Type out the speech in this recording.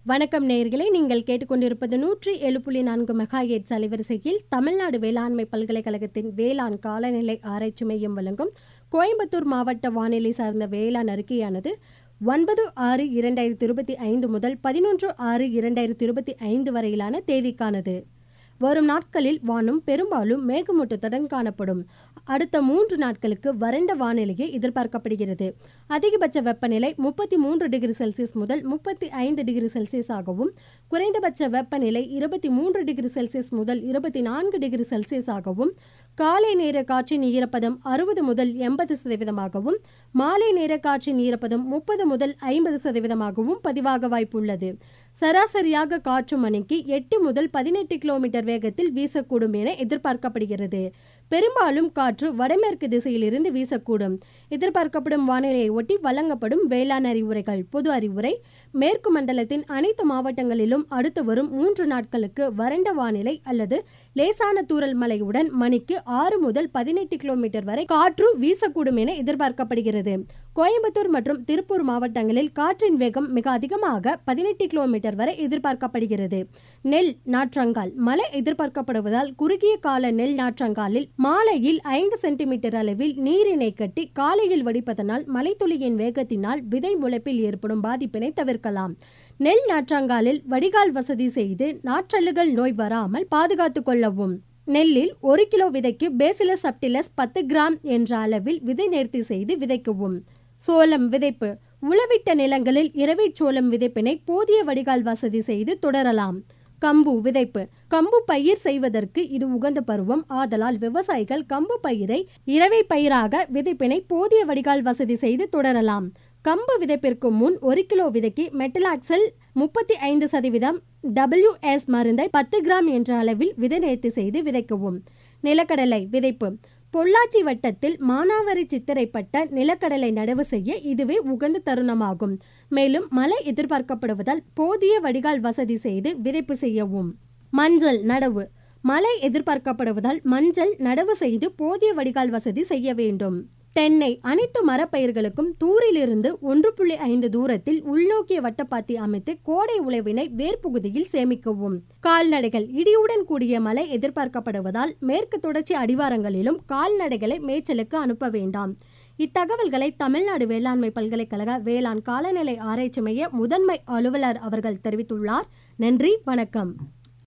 வணக்கம் நேயர்களே நீங்கள் கேட்டுக்கொண்டிருப்பது நூற்றி ஏழு புள்ளி நான்கு மெகா எட்ஸ் அலைவரிசையில் தமிழ்நாடு வேளாண்மை பல்கலைக்கழகத்தின் வேளாண் காலநிலை ஆராய்ச்சி மையம் வழங்கும் கோயம்புத்தூர் மாவட்ட வானிலை சார்ந்த வேளாண் அறிக்கையானது ஒன்பது ஆறு இரண்டாயிரத்தி இருபத்தி ஐந்து முதல் பதினொன்று ஆறு இரண்டாயிரத்தி இருபத்தி ஐந்து வரையிலான தேதிக்கானது வரும் நாட்களில் வானம் பெரும்பாலும் மேகமூட்டத்துடன் காணப்படும் அடுத்த மூன்று நாட்களுக்கு வறண்ட வானிலையே எதிர்பார்க்கப்படுகிறது அதிகபட்ச வெப்பநிலை முப்பத்தி மூன்று டிகிரி செல்சியஸ் முதல் முப்பத்தி ஐந்து டிகிரி செல்சியஸ் ஆகவும் குறைந்தபட்ச வெப்பநிலை இருபத்தி மூன்று டிகிரி செல்சியஸ் முதல் இருபத்தி நான்கு டிகிரி செல்சியஸ் ஆகவும் காலை நேர காற்றின் ஈரப்பதம் அறுபது முதல் எண்பது சதவீதமாகவும் மாலை நேர காற்றின் ஈரப்பதம் முப்பது முதல் ஐம்பது சதவீதமாகவும் பதிவாக வாய்ப்புள்ளது சராசரியாக காற்று மணிக்கு எட்டு முதல் பதினெட்டு கிலோமீட்டர் வேகத்தில் வீசக்கூடும் என எதிர்பார்க்கப்படுகிறது பெரும்பாலும் காற்று வடமேற்கு திசையிலிருந்து வீசக்கூடும் எதிர்பார்க்கப்படும் வானிலையை ஒட்டி வழங்கப்படும் வேளாண் அறிவுரைகள் பொது அறிவுரை மேற்கு மண்டலத்தின் அனைத்து மாவட்டங்களிலும் அடுத்து வரும் மூன்று நாட்களுக்கு வறண்ட வானிலை அல்லது லேசான தூறல் மழையுடன் மணிக்கு ஆறு முதல் பதினெட்டு கிலோமீட்டர் வரை காற்று வீசக்கூடும் என எதிர்பார்க்கப்படுகிறது கோயம்புத்தூர் மற்றும் திருப்பூர் மாவட்டங்களில் காற்றின் வேகம் மிக அதிகமாக பதினெட்டு கிலோமீட்டர் வரை எதிர்பார்க்கப்படுகிறது நெல் நாற்றங்கால் மழை எதிர்பார்க்கப்படுவதால் குறுகிய கால நெல் நாற்றங்காலில் மாலையில் ஐந்து சென்டிமீட்டர் அளவில் நீரினை கட்டி காலையில் வடிப்பதனால் மழைத்துளியின் வேகத்தினால் விதை முளைப்பில் ஏற்படும் பாதிப்பினை தவிர்க்கலாம் நெல் நாற்றங்காலில் வடிகால் வசதி செய்து நாற்றல்லுகள் நோய் வராமல் பாதுகாத்துக் கொள்ளவும் நெல்லில் ஒரு கிலோ விதைக்கு பேசிலஸ் சப்டிலஸ் பத்து கிராம் என்ற அளவில் விதை நேர்த்தி செய்து விதைக்கவும் சோளம் விதைப்பு உளவிட்ட நிலங்களில் இரவை சோளம் விதைப்பினை போதிய வடிகால் வசதி செய்து தொடரலாம் கம்பு விதைப்பு கம்பு பயிர் செய்வதற்கு இது உகந்த பருவம் ஆதலால் விவசாயிகள் கம்பு பயிரை இரவை பயிராக விதைப்பினை போதிய வடிகால் வசதி செய்து தொடரலாம் கம்பு விதைப்பிற்கு முன் ஒரு கிலோ விதைக்கு மெட்டலாக்சல் முப்பத்தி ஐந்து சதவீதம் டபிள்யூஎஸ் மருந்தை பத்து கிராம் என்ற அளவில் விதை நேர்த்தி செய்து விதைக்கவும் நிலக்கடலை விதைப்பு பொள்ளாச்சி வட்டத்தில் மானாவரி சித்திரைப்பட்ட நிலக்கடலை நடவு செய்ய இதுவே உகந்த தருணமாகும் மேலும் மழை எதிர்பார்க்கப்படுவதால் போதிய வடிகால் வசதி செய்து விதைப்பு செய்யவும் மஞ்சள் நடவு மழை எதிர்பார்க்கப்படுவதால் மஞ்சள் நடவு செய்து போதிய வடிகால் வசதி செய்ய வேண்டும் தென்னை அனைத்து மரப்பயிர்களுக்கும் தூரிலிருந்து ஒன்று புள்ளி ஐந்து தூரத்தில் உள்நோக்கிய வட்டப்பாத்தி அமைத்து கோடை உழவினை வேர்பகுதியில் சேமிக்கவும் கால்நடைகள் இடியுடன் கூடிய மழை எதிர்பார்க்கப்படுவதால் மேற்கு தொடர்ச்சி அடிவாரங்களிலும் கால்நடைகளை மேய்ச்சலுக்கு அனுப்ப வேண்டாம் இத்தகவல்களை தமிழ்நாடு வேளாண்மை பல்கலைக்கழக வேளாண் காலநிலை ஆராய்ச்சி மைய முதன்மை அலுவலர் அவர்கள் தெரிவித்துள்ளார் நன்றி வணக்கம்